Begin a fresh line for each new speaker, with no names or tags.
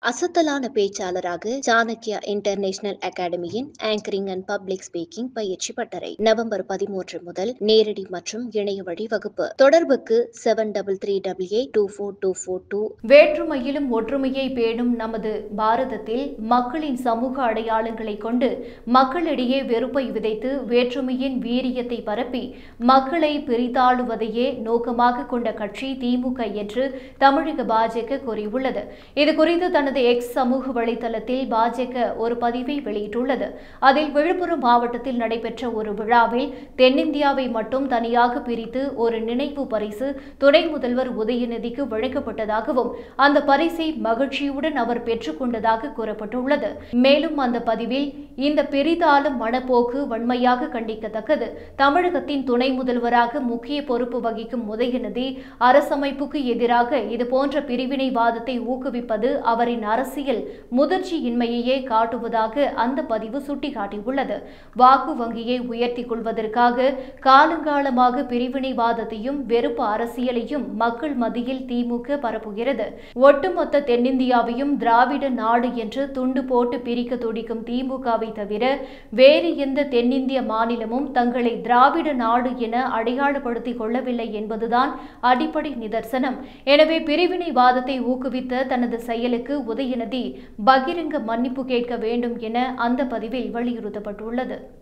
அசத்தலான பேச்சாளராக சாணக்யா இன்டர்நேஷனல் அகாடமியின் ஆங்கரிங் அண்ட் பப்ளிக் ஸ்பீக்கிங் பயிற்சி பட்டறை நவம்பர் பதிமூன்று முதல் நேரடி மற்றும் இணைய வழி வகுப்பு தொடர்புக்கு seven double three double eight two four two four two
வேற்றுமையிலும் ஒற்றுமையை பேணும் நமது பாரதத்தில் மக்களின் சமூக அடையாளங்களை கொண்டு மக்களிடையே வெறுப்பை விதைத்து வேற்றுமையின் வீரியத்தை பரப்பி மக்களை பிரித்தாளுவதையே நோக்கமாக கொண்ட கட்சி திமுக என்று தமிழக பாஜக கூறியுள்ளது இதுகுறித்து தனது எக்ஸ் சமூக வலைதளத்தில் பாஜக ஒரு பதிவை வெளியிட்டுள்ளது அதில் விழுப்புரம் மாவட்டத்தில் நடைபெற்ற ஒரு விழாவில் தென்னிந்தியாவை மட்டும் தனியாக பிரித்து ஒரு நினைவு பரிசு துணை முதல்வர் உதயநிதிக்கு வழங்கப்பட்டதாகவும் அந்த பரிசை மகிழ்ச்சியுடன் அவர் பெற்றுக்கொண்டதாக கூறப்பட்டுள்ளது மேலும் அந்த பதிவில் இந்த பெரிதாலும் மனப்போக்கு வன்மையாக கண்டிக்கத்தக்கது தமிழகத்தின் துணை முதல்வராக முக்கிய பொறுப்பு வகிக்கும் உதயநிதி அரசமைப்புக்கு எதிராக இதுபோன்ற பிரிவினைவாதத்தை ஊக்குவிப்பது அவரின் அரசியல் முதிர்ச்சியின்மையையே காட்டுவதாக அந்த பதிவு சுட்டிக்காட்டியுள்ளது வாக்கு வங்கியை உயர்த்திக் கொள்வதற்காக காலங்காலமாக பிரிவினைவாதத்தையும் வெறுப்பு அரசியலையும் மக்கள் மத்தியில் திமுக பரப்புகிறது ஒட்டுமொத்த தென்னிந்தியாவையும் திராவிட நாடு என்று துண்டு போட்டு பிரிக்க துடிக்கும் திமுகவை தவிர வேறு எந்த தென்னிந்திய மாநிலமும் தங்களை திராவிட நாடு என அடையாளப்படுத்திக் கொள்ளவில்லை என்பதுதான் அடிப்படை நிதர்சனம் எனவே பிரிவினைவாதத்தை ஊக்குவித்த தனது செயலுக்கு உதயநிதி பகிரங்க மன்னிப்பு கேட்க வேண்டும் என அந்த பதிவில் வலியுறுத்தப்பட்டுள்ளது